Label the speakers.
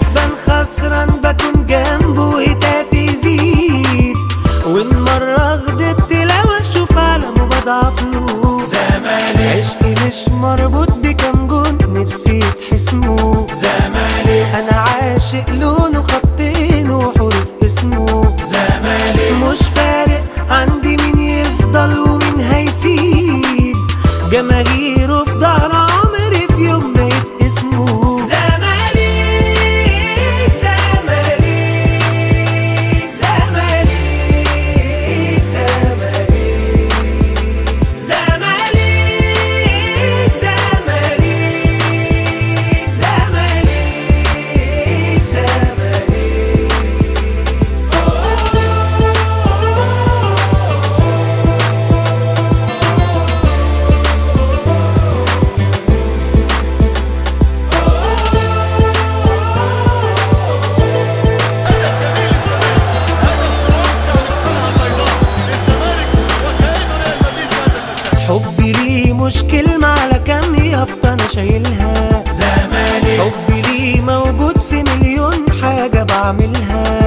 Speaker 1: كسبان خسران بكون جنبه هتافي يزيد وان مرة غدت لو اشوف علمه بضعف له
Speaker 2: زمالك
Speaker 1: عشقي مش مربوط بكام جون نفسي تحسمه
Speaker 2: زمالك
Speaker 1: انا عاشق لونه خطين وحروف اسمه
Speaker 2: زمالك
Speaker 1: مش فارق عندي مين يفضل ومين هيسيب جماهيره في ظهر عمري في يوم ما يتقسموا زمالك زمالك زمالك زمالك زمالك زمالك زمالك زمالك حبي ليه مش كلمة على كام يافطة أنا شايلها
Speaker 2: زمالك
Speaker 1: حبي ليه موجود في مليون حاجة بعملها